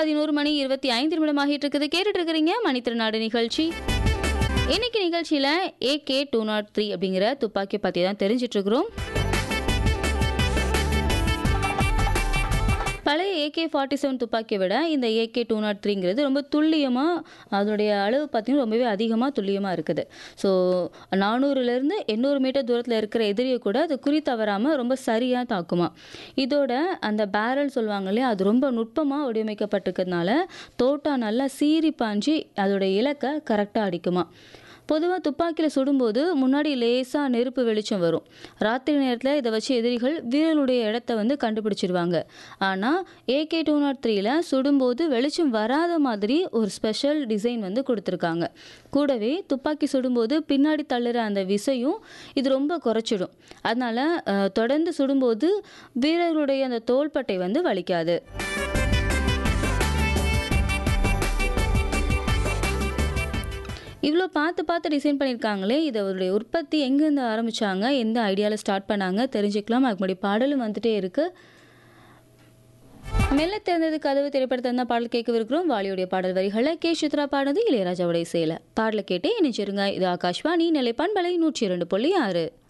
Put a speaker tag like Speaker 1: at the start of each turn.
Speaker 1: பதினோரு மணி இருபத்தி ஐந்து நிமிடம் ஆகிட்டு இருக்குது கேட்டுட்டு இருக்கிறீங்க மணித்திருநாடு நிகழ்ச்சி இன்னைக்கு நிகழ்ச்சியில ஏகே டூ நாட் த்ரீ அப்படிங்கிற துப்பாக்கி பத்தி தான் தெரிஞ்சிட்டு இருக்கிறோம் பழைய ஏகே ஃபார்ட்டி செவன் துப்பாக்கியை விட இந்த ஏகே டூ நாட் த்ரீங்கிறது ரொம்ப துல்லியமாக அதனுடைய அளவு பார்த்தீங்கன்னா ரொம்பவே அதிகமாக துல்லியமாக இருக்குது ஸோ நானூறுலேருந்து எண்ணூறு மீட்டர் தூரத்தில் இருக்கிற எதிரியை கூட அது குறி தவறாமல் ரொம்ப சரியாக தாக்குமா இதோட அந்த பேரல் சொல்லுவாங்க இல்லையா அது ரொம்ப நுட்பமாக வடிவமைக்கப்பட்டிருக்கிறதுனால தோட்டா நல்லா சீறி பாஞ்சு அதோட இலக்கை கரெக்டாக அடிக்குமா பொதுவாக துப்பாக்கியில் சுடும்போது முன்னாடி லேசாக நெருப்பு வெளிச்சம் வரும் ராத்திரி நேரத்தில் இதை வச்சு எதிரிகள் வீரனுடைய இடத்த வந்து கண்டுபிடிச்சிருவாங்க ஆனால் ஏகே டூ நாட் த்ரீல சுடும்போது வெளிச்சம் வராத மாதிரி ஒரு ஸ்பெஷல் டிசைன் வந்து கொடுத்துருக்காங்க கூடவே துப்பாக்கி சுடும்போது பின்னாடி தள்ளுற அந்த விசையும் இது ரொம்ப குறைச்சிடும் அதனால அஹ், தொடர்ந்து சுடும்போது வீரர்களுடைய அந்த தோள்பட்டை வந்து வலிக்காது இவ்வளோ பார்த்து பார்த்து டிசைன் பண்ணியிருக்காங்களே இதோடைய உற்பத்தி எங்கேருந்து ஆரம்பிச்சாங்க எந்த ஐடியாவில் ஸ்டார்ட் பண்ணாங்க தெரிஞ்சுக்கலாம் அதுக்கு முன்னாடி பாடலும் வந்துட்டே இருக்கு மெல்ல திறந்தது கதவு திரைப்படத்தை இருந்தால் பாடல் கேட்கவிருக்கிறோம் வாலியுடைய பாடல் வரிகளை கே சித்ரா பாடுறது இளையராஜாவுடைய சேலை பாடலை கேட்டே இணைச்சிருங்க இது ஆகாஷ்வாணி நிலைப்பான் பலை நூற்றி இரண்டு புள்ளி ஆறு